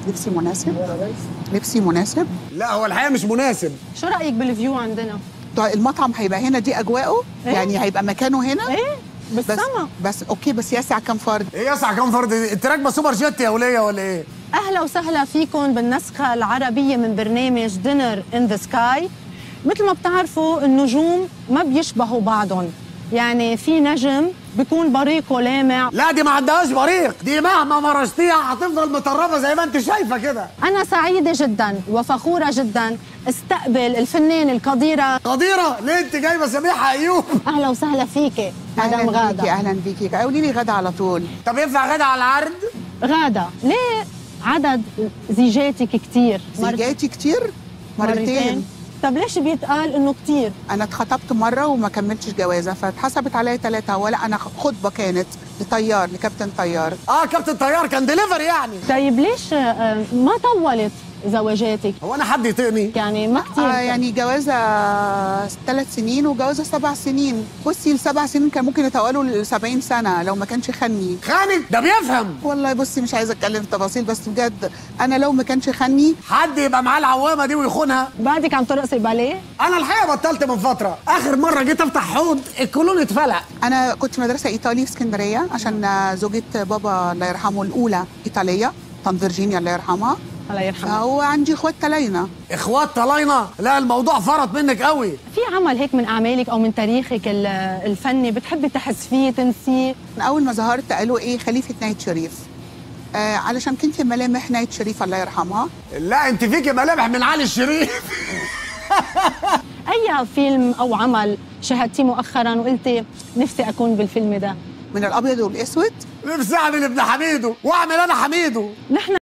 لبسي مناسب لبسي مناسب لا هو الحقيقه مش مناسب شو رايك بالفيو عندنا طيب المطعم هيبقى هنا دي اجواءه إيه؟ يعني هيبقى مكانه هنا ايه بس بالسما بس اوكي بس يسع كم فرد ايه يسع كام فرد انت راكبه سوبر جيت يا وليه ولا ايه اهلا وسهلا فيكم بالنسخه العربيه من برنامج دينر ان ذا سكاي مثل ما بتعرفوا النجوم ما بيشبهوا بعضهم يعني في نجم بيكون بريقه لامع لا دي ما عندهاش بريق دي مهما مرشتيها هتفضل مطربه زي ما انت شايفه كده انا سعيده جدا وفخوره جدا استقبل الفنان القديره قديره ليه انت جايبه سميحه ايوب اهلا وسهلا فيكي مدام اهلا بيكي غاده اهلا بيكي قولي لي غدا على طول طب ينفع غدا على العرض غاده ليه عدد زيجاتك كتير مرت- زيجاتي كتير مرتين طب ليش بيتقال انه كتير انا اتخطبت مره وما كملتش جوازه فاتحسبت عليا ثلاثه ولا انا خطبه كانت لطيار لكابتن طيار اه كابتن طيار كان ديليفري يعني طيب ليش آه، ما طولت زواجاتك هو انا حد يطيقني يعني ما كتير آه يعني جوازه ثلاث سنين وجوازه سبع سنين بصي السبع سنين كان ممكن يطولوا ل 70 سنه لو ما كانش خني خانك ده بيفهم والله بصي مش عايزه اتكلم في تفاصيل بس بجد انا لو ما كانش خني حد يبقى معاه العوامه دي ويخونها بعدك عم ترقصي باليه انا الحقيقه بطلت من فتره اخر مره جيت افتح حوض الكولون اتفلق انا كنت في مدرسه ايطالي في اسكندريه عشان زوجة بابا الله يرحمه الاولى ايطاليه طن فيرجينيا الله يرحمها الله يرحمه هو عندي اخوات تلاينه اخوات طلاينه لا الموضوع فرط منك قوي في عمل هيك من اعمالك او من تاريخك ال- الفني بتحبي تحذفيه تنسيه من اول ما ظهرت قالوا ايه خليفه نايت شريف آه علشان كنت ملامح نايت شريف الله يرحمها لا انت فيكي ملامح من علي الشريف اي فيلم او عمل شاهدتيه مؤخرا وقلتي نفسي اكون بالفيلم ده من الابيض والاسود نفسي اعمل ابن حميدو واعمل انا حميدو نحن